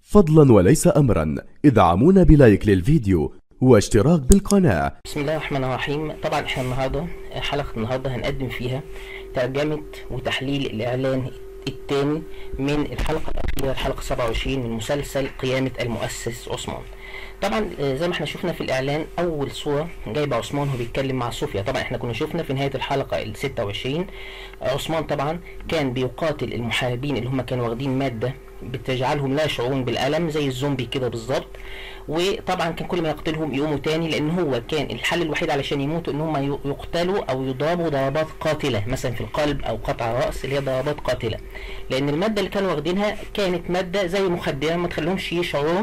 فضلا وليس أمرا ادعمونا بلايك للفيديو واشتراك بالقناة بسم الله الرحمن الرحيم طبعا احنا النهارده حلقة النهارده هنقدم فيها ترجمة وتحليل الإعلان الثاني من الحلقة الأخيرة الحلقة 27 من مسلسل قيامة المؤسس عثمان طبعا آه، زي ما احنا شفنا في الإعلان أول صورة جايبة عثمان وهو بيتكلم مع صوفيا طبعا احنا كنا شفنا في نهاية الحلقة ال 26 آه، عثمان طبعا كان بيقاتل المحاربين اللي هم كانوا واخدين مادة بتجعلهم لا يشعرون بالألم زي الزومبي كده بالظبط وطبعا كان كل ما يقتلهم يقوموا تاني لان هو كان الحل الوحيد علشان يموتوا ان هم يقتلوا او يضربوا ضربات قاتله مثلا في القلب او قطع الراس اللي هي ضربات قاتله لان الماده اللي كانوا واخدينها كانت ماده زي مخدره ما تخليهمش يشعروا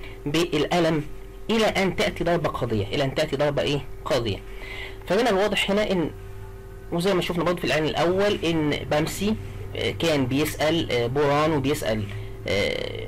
بالالم الى ان تاتي ضربه قاضيه الى ان تاتي ضربه ايه قاضيه فمن الواضح هنا ان وزي ما شفنا برضه في الاعلان الاول ان بامسي آه، كان بيسال آه، بوران وبيسال آه،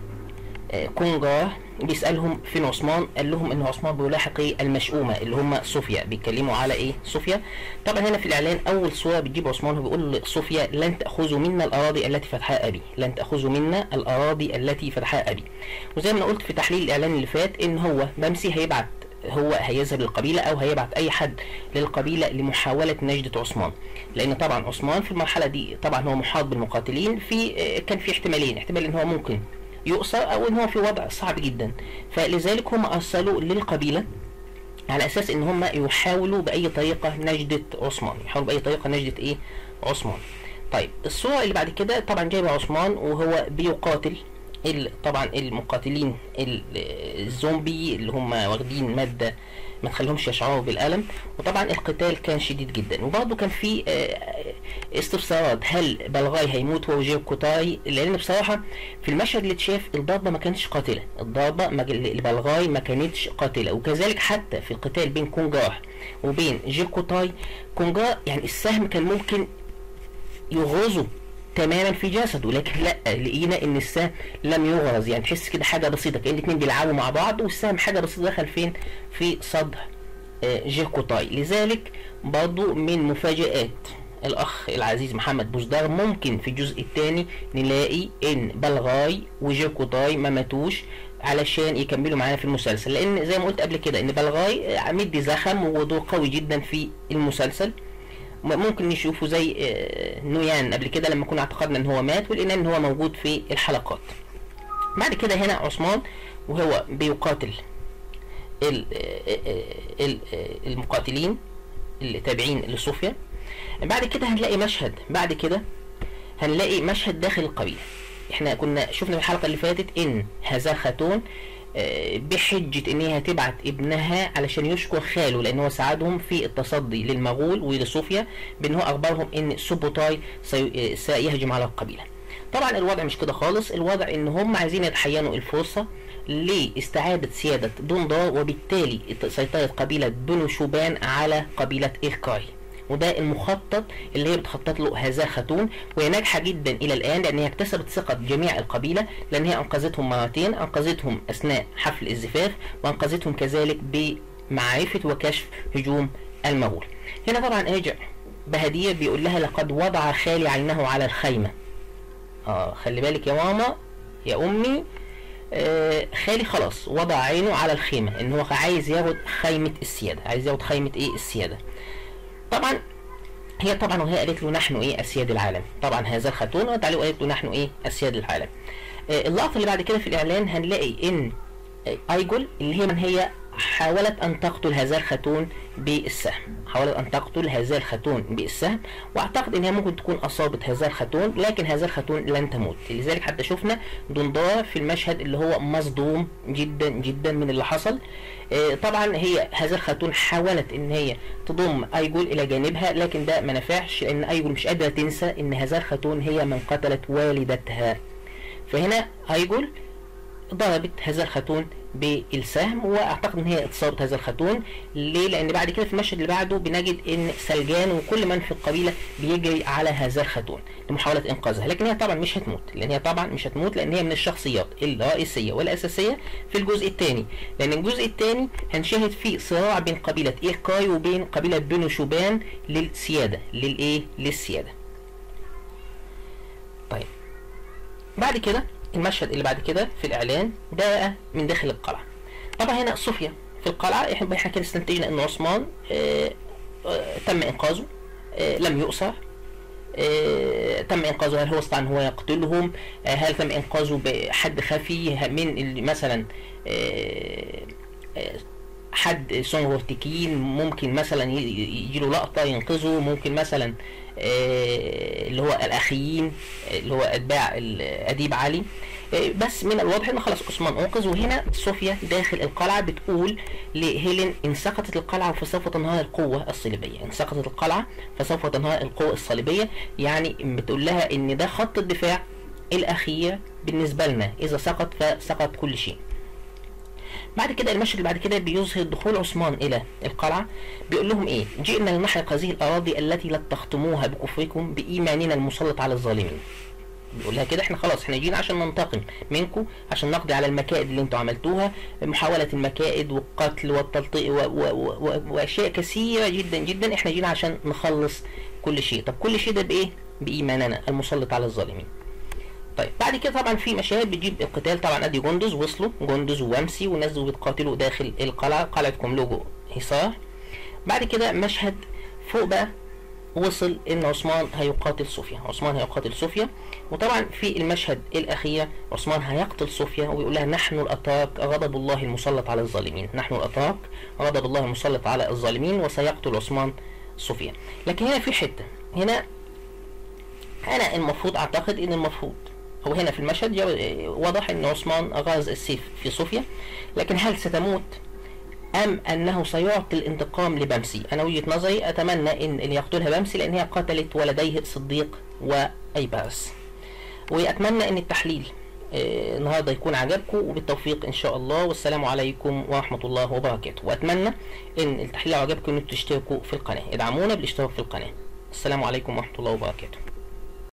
آه، كونجا بيسالهم فين عثمان قال لهم ان عثمان بيلاحق ايه المشؤومه اللي هم صوفيا بيتكلموا على ايه صوفيا طبعا هنا في الاعلان اول صوره بتجيب عثمان هو بيقول لصوفيا لن تاخذوا منا الاراضي التي فتحها ابي لن تاخذوا منا الاراضي التي فتحها ابي وزي ما أنا قلت في تحليل الاعلان اللي فات ان هو بمسي هيبعت هو هيذهب للقبيلة أو هيبعت أي حد للقبيلة لمحاولة نجدة عثمان لأن طبعا عثمان في المرحلة دي طبعا هو محاط بالمقاتلين في آه، كان في احتمالين احتمال إن هو ممكن يؤسر أو إن هو في وضع صعب جدا فلذلك هم أرسلوا للقبيلة على أساس إن هم يحاولوا بأي طريقة نجدة عثمان يحاولوا بأي طريقة نجدة إيه عثمان طيب الصورة اللي بعد كده طبعا جايبة عثمان وهو بيقاتل ال- طبعا المقاتلين ال- الزومبي اللي هم واخدين مادة ما تخليهمش يشعروا بالألم وطبعا القتال كان شديد جدا وبرضه كان في آه، استفسارات هل بلغاي هيموت هو وجيب كوتاي لأن بصراحة في المشهد اللي اتشاف الضربة ما كانتش قاتلة الضربة ما- لبلغاي ما كانتش قاتلة وكذلك حتى في القتال بين كونجار وبين جيب كوتاي كونجار يعني السهم كان ممكن يغرزه تماما في جسده لكن لا لقينا ان السهم لم يغرز يعني تحس كده حاجه بسيطه كان الاثنين بيلعبوا مع بعض والسهم حاجه بسيطه دخل فين في صدر آه، جيركوتاي لذلك برضو من مفاجآت الاخ العزيز محمد بوزدار ممكن في الجزء الثاني نلاقي ان بلغاي وجيركوتاي ما ماتوش علشان يكملوا معانا في المسلسل لان زي ما قلت قبل كده ان بلغاي آه، مدي زخم ودور قوي جدا في المسلسل م- ممكن نشوفه زي آه، نويان قبل كده لما كنا اعتقدنا ان هو مات ولقينا ان هو موجود في الحلقات بعد كده هنا عثمان وهو بيقاتل ال- آه، آه، ال- آه، المقاتلين اللي تابعين لصوفيا بعد كده هنلاقي مشهد بعد كده هنلاقي مشهد داخل القبيلة احنا كنا شفنا في الحلقة اللي فاتت ان هذا خاتون آه، بحجة ان هي هتبعت ابنها علشان يشكر خاله لان هو ساعدهم في التصدي للمغول ولصوفيا بان هو اخبرهم ان سوبوتاي سي- آه، سيهجم على القبيلة طبعا الوضع مش كده خالص الوضع ان هم عايزين يتحينوا الفرصة لاستعادة سيادة دوندار وبالتالي سيطرة قبيلة بنو شوبان على قبيلة إيركاي وده المخطط اللي هي بتخطط له هذا خاتون وهي ناجحه جدا الى الان لان هي اكتسبت ثقه جميع القبيله لان هي انقذتهم مرتين انقذتهم اثناء حفل الزفاف وانقذتهم كذلك بمعرفه وكشف هجوم المغول هنا طبعا راجع بهديه بيقول لها لقد وضع خالي عينه على الخيمه اه خلي بالك يا ماما يا امي آه خالي خلاص وضع عينه على الخيمه ان هو عايز ياخد خيمه السياده عايز ياخد خيمه ايه السياده طبعا هي طبعا وهي قالت له نحن ايه اسياد العالم طبعا هذا الخاتون رد عليه وقالت له نحن ايه اسياد العالم آه اللقطه اللي بعد كده في الاعلان هنلاقي ان آه، ايجول اللي هي من هي حاولت ان تقتل هذا الخاتون بالسهم حاولت ان تقتل هذا الخاتون بالسهم واعتقد ان هي ممكن تكون اصابت هذا الخاتون لكن هذا الخاتون لن تموت لذلك حتى شفنا دوندار في المشهد اللي هو مصدوم جدا جدا من اللي حصل آه، طبعا هي هذا الخاتون حاولت ان هي تضم ايجول الى جانبها لكن ده ما نفعش لان ايجول مش قادره تنسى ان هذا الخاتون هي من قتلت والدتها فهنا ايجول ضربت هذا الخاتون بالسهم واعتقد ان هي اتصابت هذا الخاتون ليه لان بعد كده في المشهد اللي بعده بنجد ان سلجان وكل من في القبيله بيجري على هذا الخاتون لمحاوله انقاذها لكن هي طبعا مش هتموت لان هي طبعا مش هتموت لان هي من الشخصيات الرئيسيه والاساسيه في الجزء الثاني لان الجزء الثاني هنشاهد فيه صراع بين قبيله ايركاي وبين قبيله بنو شوبان للسياده للايه للسياده طيب بعد كده المشهد اللي بعد كده في الاعلان ده بقى من داخل القلعه طبعا هنا صوفيا في القلعه احنا احنا كده استنتجنا ان عثمان آه، آه، تم انقاذه آه، لم يؤسر آه، تم انقاذه هل هو استطاع ان هو يقتلهم آه، هل تم انقاذه بحد خفي ه- من اللي مثلا آه، آه، حد سونغورتيكين ممكن مثلا يجي له لقطه ينقذه ممكن مثلا آه، اللي هو الاخيين آه، اللي هو اتباع اديب علي آه، بس من الواضح ان خلاص عثمان انقذ وهنا صوفيا داخل القلعه بتقول لهيلين ان سقطت القلعه فسوف تنهار القوه الصليبيه ان سقطت القلعه فسوف تنهار القوه الصليبيه يعني بتقول لها ان ده خط الدفاع الاخير بالنسبه لنا اذا سقط فسقط كل شيء بعد كده المشهد اللي بعد كده بيظهر دخول عثمان الى القلعه بيقول لهم ايه جئنا لنحرق هذه الاراضي التي لا تختموها بكفركم بايماننا المسلط على الظالمين بيقول لها كده احنا خلاص احنا جينا عشان ننتقم منكم عشان نقضي على المكائد اللي انتوا عملتوها محاولة المكائد والقتل والتلطيق و- و- و- و- واشياء كثيرة جدا جدا احنا جينا عشان نخلص كل شيء طب كل شيء ده بايه بايماننا المسلط على الظالمين طيب بعد كده طبعا في مشاهد بتجيب القتال طبعا ادي جندز وصلوا جندز وومسي والناس دول بيتقاتلوا داخل القلعه قلعه كوملوجو حصار بعد كده مشهد فوق بقى وصل ان عثمان هيقاتل صوفيا عثمان هيقاتل صوفيا وطبعا في المشهد الاخير عثمان هيقتل صوفيا ويقول لها نحن الاتراك غضب الله المسلط على الظالمين نحن الاتراك غضب الله المسلط على الظالمين وسيقتل عثمان صوفيا لكن هنا في حته هنا انا المفروض اعتقد ان المفروض هو هنا في المشهد جا- واضح ان عثمان غرز السيف في صوفيا لكن هل ستموت ام انه سيعطي الانتقام لبمسي انا وجهة نظري اتمنى ان اللي يقتلها بمسي لان هي قتلت ولديه صديق وايبارس واتمنى ان التحليل آه، النهارده يكون عجبكم وبالتوفيق ان شاء الله والسلام عليكم ورحمه الله وبركاته واتمنى ان التحليل عجبكم ان انتوا تشتركوا في القناه ادعمونا بالاشتراك في القناه السلام عليكم ورحمه الله وبركاته